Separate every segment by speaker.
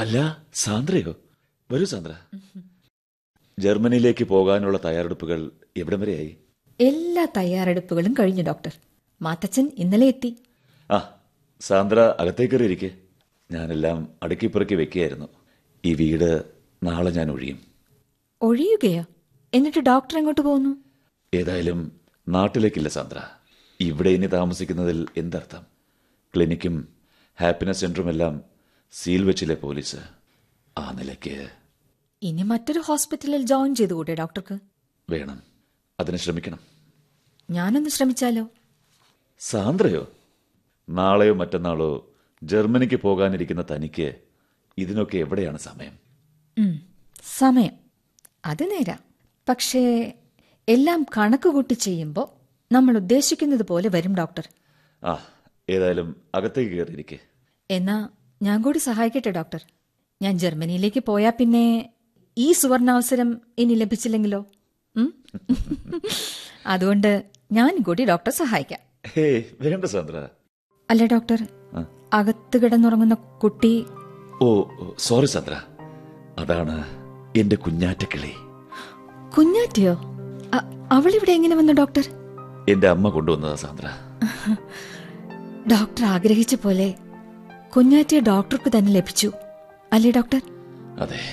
Speaker 1: അല്ല സാന്ദ്രയോ വരൂ സാന്ദ്ര ജർമ്മനിയിലേക്ക് പോകാനുള്ള തയ്യാറെടുപ്പുകൾ എവിടം വരെയായി
Speaker 2: എല്ലാ തയ്യാറെടുപ്പുകളും കഴിഞ്ഞു ഡോക്ടർ മാത്തച്ഛൻ ഇന്നലെ എത്തി
Speaker 1: ആ സാന്ദ്ര അകത്തേക്ക് കയറിയിരിക്കെ ഞാനെല്ലാം അടുക്കി പെറുക്കി വെക്കുകയായിരുന്നു ഈ വീട് നാളെ ഞാൻ ഒഴിയും
Speaker 2: ഒഴിയുകയോ എന്നിട്ട് ഡോക്ടർ എങ്ങോട്ട് പോകുന്നു
Speaker 1: ഏതായാലും നാട്ടിലേക്കില്ല സാന്ദ്ര ഇവിടെ ഇനി താമസിക്കുന്നതിൽ എന്തർത്ഥം ക്ലിനിക്കും ഹാപ്പിനെസ് സെന്ററും എല്ലാം സീൽ വെച്ചില്ലേ പോലീസ് ആ നിലയ്ക്ക്
Speaker 2: ഇനി മറ്റൊരു ഹോസ്പിറ്റലിൽ ജോയിൻ ചെയ്തുകൂടെ ഡോക്ടർക്ക്
Speaker 1: വേണം അതിന് ശ്രമിക്കണം
Speaker 2: ഞാനൊന്ന് ശ്രമിച്ചാലോ
Speaker 1: സാന്ദ്രയോ നാളെയോ മറ്റന്നാളോ ജർമ്മനിക്ക് പോകാനിരിക്കുന്ന തനിക്ക് ഇതിനൊക്കെ എവിടെയാണ് സമയം
Speaker 2: ഉം, സമയം അത് നേരാ പക്ഷേ എല്ലാം കണക്ക് കൂട്ടി ചെയ്യുമ്പോൾ നമ്മൾ ഉദ്ദേശിക്കുന്നത് പോലെ വരും ഡോക്ടർ
Speaker 1: ആ ഏതായാലും അകത്തേക്ക് കയറിയിരിക്കെ
Speaker 2: എന്നാ ഞാൻ കൂടി സഹായിക്കട്ടെ ഡോക്ടർ ഞാൻ ജർമ്മനിയിലേക്ക് പോയാൽ പിന്നെ ഈ സുവർണാവസരം ഇനി ലഭിച്ചില്ലെങ്കിലോ ഉം? അതുകൊണ്ട് ഞാൻ കൂടി ഡോക്ടർ സഹായിക്കാം
Speaker 1: ഹേ വേണ്ട സാന്ദ്ര
Speaker 2: അല്ല ഡോക്ടർ
Speaker 1: ആ.
Speaker 2: അകത്ത് കിടന്നുറങ്ങുന്ന കുട്ടി
Speaker 1: ഓ ഓ, സോറി സാന്ദ്ര അതാണ് എന്റെ കുഞ്ഞാറ്റക്കിളി
Speaker 2: കുഞ്ഞാറ്റയോ അ- അവളിവിടെ എങ്ങനെ വന്നു ഡോക്ടർ
Speaker 1: എന്റെ അമ്മ കൊണ്ടുവന്നതാ സാന്ദ്ര
Speaker 2: ഡോക്ടർ ആഗ്രഹിച്ച പോലെ കുഞ്ഞാറ്റയെ ഡോക്ടർക്ക് തന്നെ ലഭിച്ചു അല്ലേ ഡോക്ടർ
Speaker 1: അതെ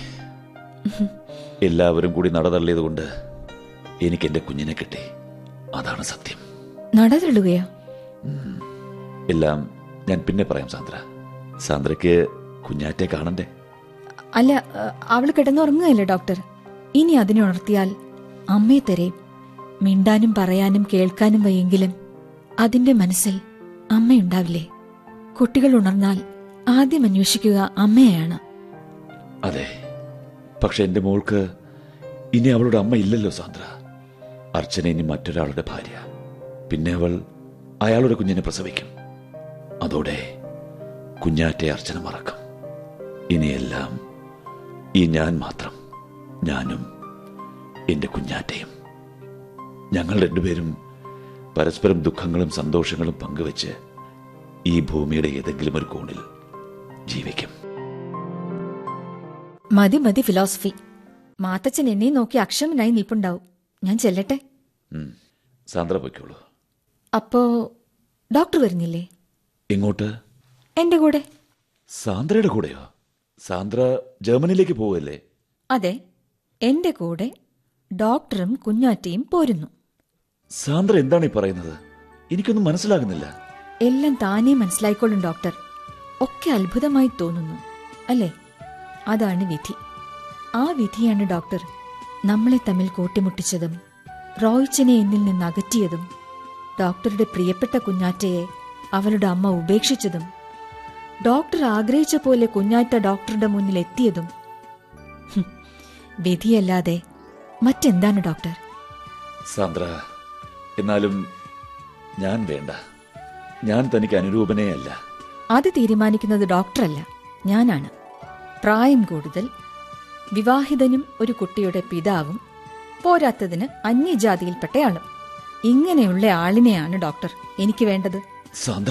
Speaker 1: എല്ലാവരും കൂടി നടതള്ളിയതുകൊണ്ട് എനിക്ക് എന്റെ കുഞ്ഞിനെ കിട്ടി അതാണ് സത്യം
Speaker 2: നടതള്ളുകയോ
Speaker 1: എല്ലാം ഞാൻ പിന്നെ പറയാം സാന്ദ്ര സാന്ദ്രയ്ക്ക് കുഞ്ഞാറ്റെ കാണണ്ടേ
Speaker 2: അല്ല അ, അവള് കിടന്നുറങ്ങുകയല്ലേ ഡോക്ടർ ഇനി അതിനെ ഉണർത്തിയാൽ അമ്മയെ തരേം മിണ്ടാനും പറയാനും കേൾക്കാനും വയ്യെങ്കിലും അതിന്റെ മനസ്സിൽ അമ്മയുണ്ടാവില്ലേ കുട്ടികൾ ഉണർന്നാൽ ആദ്യം അന്വേഷിക്കുക അമ്മയെയാണ്
Speaker 1: അതെ പക്ഷെ എന്റെ മോൾക്ക് ഇനി അവളുടെ അമ്മ ഇല്ലല്ലോ സാന്ദ്ര അർച്ചന ഇനി മറ്റൊരാളുടെ ഭാര്യ പിന്നെ അവൾ അയാളുടെ കുഞ്ഞിനെ പ്രസവിക്കും അതോടെ കുഞ്ഞാറ്റെ അർച്ചന മറക്കും ഇനിയെല്ലാം ഈ ഞാൻ മാത്രം ഞാനും എന്റെ കുഞ്ഞാറ്റയും ഞങ്ങൾ രണ്ടുപേരും പരസ്പരം ദുഃഖങ്ങളും സന്തോഷങ്ങളും പങ്കുവെച്ച് ഈ ഭൂമിയുടെ ഏതെങ്കിലും ഒരു കോണിൽ ജീവിക്കും
Speaker 2: മതി മതി ഫിലോസഫി മാത്തച്ഛൻ എന്നെ നോക്കി അക്ഷമനായി നിൽപ്പുണ്ടാവും ഞാൻ ചെല്ലട്ടെ
Speaker 1: ഉം. സാന്ദ്ര പൊയ്ക്കോളൂ
Speaker 2: അപ്പോ ഡോക്ടർ വരുന്നില്ലേ
Speaker 1: എങ്ങോട്ട്
Speaker 2: എന്റെ കൂടെ
Speaker 1: സാന്ദ്രയുടെ കൂടെയോ സാന്ദ്ര ജർമ്മനിയിലേക്ക് പോവല്ലേ
Speaker 2: അതെ എന്റെ കൂടെ ഡോക്ടറും കുഞ്ഞാറ്റയും പോരുന്നു
Speaker 1: സാന്ദ്ര എന്താണ് ഈ പറയുന്നത് എനിക്കൊന്നും മനസ്സിലാകുന്നില്ല
Speaker 2: എല്ലാം താനേ മനസ്സിലായിക്കൊള്ളും ഡോക്ടർ ഒക്കെ അത്ഭുതമായി തോന്നുന്നു അല്ലേ അതാണ് വിധി ആ വിധിയാണ് ഡോക്ടർ നമ്മളെ തമ്മിൽ കൂട്ടിമുട്ടിച്ചതും റോയിച്ചനെ എന്നിൽ നിന്ന് അകറ്റിയതും ഡോക്ടറുടെ പ്രിയപ്പെട്ട കുഞ്ഞാറ്റയെ അവളുടെ അമ്മ ഉപേക്ഷിച്ചതും ഡോക്ടർ ആഗ്രഹിച്ച പോലെ കുഞ്ഞാറ്റ ഡോക്ടറുടെ മുന്നിൽ എത്തിയതും ഹും, വിധിയല്ലാതെ മറ്റെന്താണ് ഡോക്ടർ
Speaker 1: സാന്ദ്ര എന്നാലും ഞാൻ വേണ്ട ഞാൻ തനിക്ക് അനുരൂപനേ അല്ല
Speaker 2: അത് തീരുമാനിക്കുന്നത് ഡോക്ടറല്ല ഞാനാണ് പ്രായം കൂടുതൽ വിവാഹിതനും ഒരു കുട്ടിയുടെ പിതാവും പോരാത്തതിന് അന്യജാതിയിൽപ്പെട്ടയാളും ഇങ്ങനെയുള്ള ആളിനെയാണ് ഡോക്ടർ എനിക്ക് വേണ്ടത്
Speaker 1: സാന്ദ്ര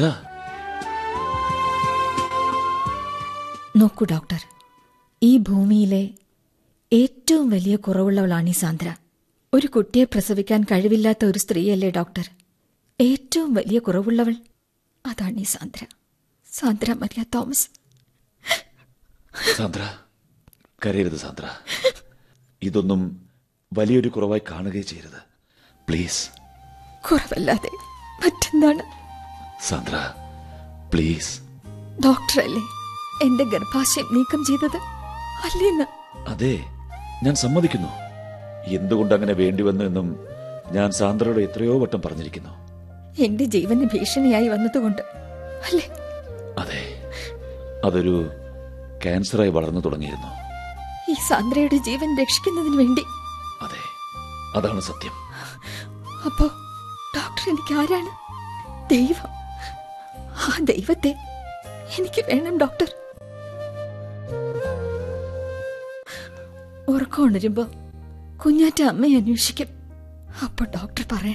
Speaker 2: നോക്കൂ ഡോക്ടർ ഈ ഭൂമിയിലെ ഏറ്റവും വലിയ കുറവുള്ളവളാണ് ഈ സാന്ദ്ര ഒരു കുട്ടിയെ പ്രസവിക്കാൻ കഴിവില്ലാത്ത ഒരു സ്ത്രീയല്ലേ ഡോക്ടർ ഏറ്റവും വലിയ കുറവുള്ളവൾ അതാണ് ഈ Sandra Sandra Maria Thomas
Speaker 1: Sandra കരയരുത് സാന്ദ്ര ഇതൊന്നും വലിയൊരു കുറവായി കാണുകയും ചെയ്യരുത് പ്ലീസ്
Speaker 2: കുറവല്ലാതെ മറ്റെന്താണ്
Speaker 1: സാന്ദ്ര പ്ലീസ്
Speaker 2: ഡോക്ടറല്ലേ എന്റെ ഗർഭാശയം നീക്കം ചെയ്തത് അല്ലേന്ന്
Speaker 1: അതെ ഞാൻ സമ്മതിക്കുന്നു എന്തുകൊണ്ട് അങ്ങനെ വേണ്ടിവന്നു എന്നും ഞാൻ സാന്ദ്രയോട് എത്രയോ വട്ടം പറഞ്ഞിരിക്കുന്നു
Speaker 2: എന്റെ ജീവന് ഭീഷണിയായി വന്നതുകൊണ്ട് അല്ലേ
Speaker 1: അതെ അതൊരു ക്യാൻസറായി വളർന്നു തുടങ്ങിയിരുന്നു
Speaker 2: ഈ സാന്ദ്രയുടെ ജീവൻ രക്ഷിക്കുന്നതിന് വേണ്ടി
Speaker 1: അതെ അതാണ് സത്യം
Speaker 2: അപ്പോ ഡോക്ടർ എനിക്ക് ആരാണ് ദൈവം ആ ദൈവത്തെ എനിക്ക് വേണം ഡോക്ടർ ഉറക്കം ഉണരുമ്പോ കുഞ്ഞാറ്റ അമ്മയെ അന്വേഷിക്കും അപ്പൊ ഡോക്ടർ പറയാം